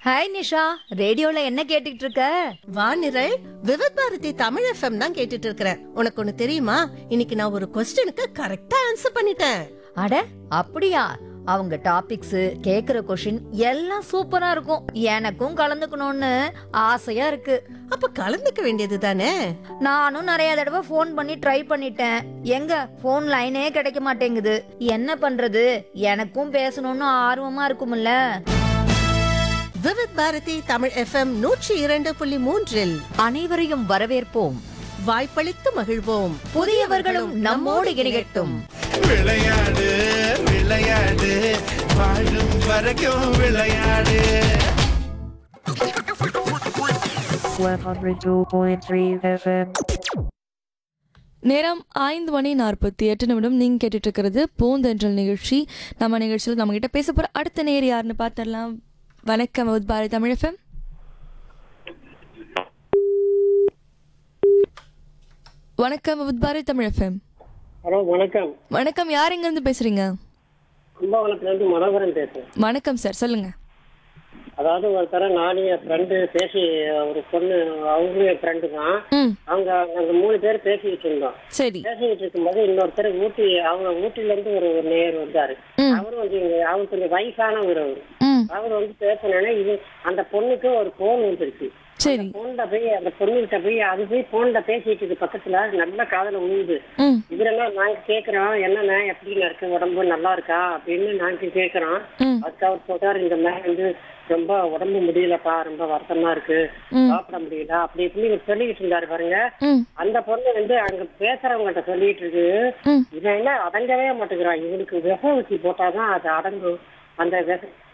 Hi Nisha ரேடியோல என்ன கேட்டுட்டு இருக்க வானிரல் விவத் பாரதி தமிழ் எஃப்எம் தான் கேட்டுட்டு இருக்கிறேன் உனக்கு ஒண்ணு தெரியுமா இன்னைக்கு நான் ஒரு கொஸ்டினுக்கு கரெக்டா ஆன்சர் பண்ணிட்டேன் அட அப்படியா அவங்க டாபிக்ஸ் கேக்குற கொஷின் எல்லாம் சூப்பரா இருக்கும் எனக்கும் கலந்துக்கணும்னு ஆசையா இருக்கு அப்ப கலந்துக்க வேண்டியது தானே நானும் நிறைய தடவை ஃபோன் பண்ணி ட்ரை பண்ணிட்டேன் எங்க ஃபோன் லைனே கிடைக்க மாட்டேங்குது என்ன பண்றது எனக்கும் பேசணும்னு ஆர்வமா இருக்கும்ல விவத் பாரதி தமிழ் எஃப்எம் நூற்றி இரண்டு புள்ளி மூன்றில் அனைவரையும் வரவேற்போம் வாய்ப்பளித்து மகிழ்வோம் புதியவர்களும் நம்மோடு இணையட்டும் விளையாடு விளையாடு வாழும் வரைக்கும் விளையாடு 102.3 FM. நேரம் ஐந்து மணி நாற்பத்தி எட்டு நிமிடம் நீங்கள் கேட்டுட்டு இருக்கிறது பூந்தென்றல் நிகழ்ச்சி நம்ம நிகழ்ச்சியில் நம்ம கிட்ட பேச போகிற அடுத்த நேர் யாருன்னு பார்த்துடலாம் வணக்கம் வித் பாரதி தமிழ் எஃப்எம் வணக்கம் with Bharathi Tamil FM hello வணக்கம் வணக்கம் யார் எங்கேருந்து பேசுறீங்க கும்பகோணத்துலேருந்து மனோகரன் பேசுறேன் வணக்கம் சார் சொல்லுங்க அதாவது ஒரு தர நானும் என் ஃப்ரெண்டு பேசி ஒரு பொண்ணு அவங்களும் என் ஃப்ரெண்டு தான் ம் அவங்க நாங்கள் மூணு பேர் பேசிக்கிட்டு இருந்தோம் சரி பேசிக்கிட்டு இருக்கும்போது இன்னொருத்தர் ஊட்டி அவங்க ஊட்டில இருந்து ஒரு ஒரு நேயர் வந்தாரு அவரும் வந்து இங்க அவர் கொஞ்சம் வயசானவர் அவர் ம் அவர் வந்து பேசினோன்னா இது அந்த பொண்ணுக்கு ஒரு போன் வந்துருச்சு சரி போன்ல போய் அந்த பொண்ணுகிட்ட போய் அது போய் போன்ல பேசிட்டு இருக்கு பக்கத்துல நல்ல காதல உழுது ம் இதுலலாம் நாங்க கேக்குறோம் என்னண்ணே எப்படிண்ணே இருக்கு உடம்பு நல்லா இருக்கா அப்படின்னு நாங்க கேக்குறோம் ம். அதுக்கு அவர் சொல்றாரு இந்த மாதிரி வந்து ரொம்ப உடம்பு முடியலப்பா ரொம்ப வருத்தமா இருக்கு சாப்பிட முடியல அப்படி இப்படி இவர் சொல்லிக்கிட்டு இருந்தாரு பாருங்க ம் அந்த பொண்ணு வந்து அங்க பேசுறவங்ககிட்ட சொல்லிட்டு இருக்கு ம். இவன் என்ன அடங்கவே மாட்டேங்கிறான் இவனுக்கு விஷ ஊசி போட்டாதான் அது அடங்கும் அந்த விஷ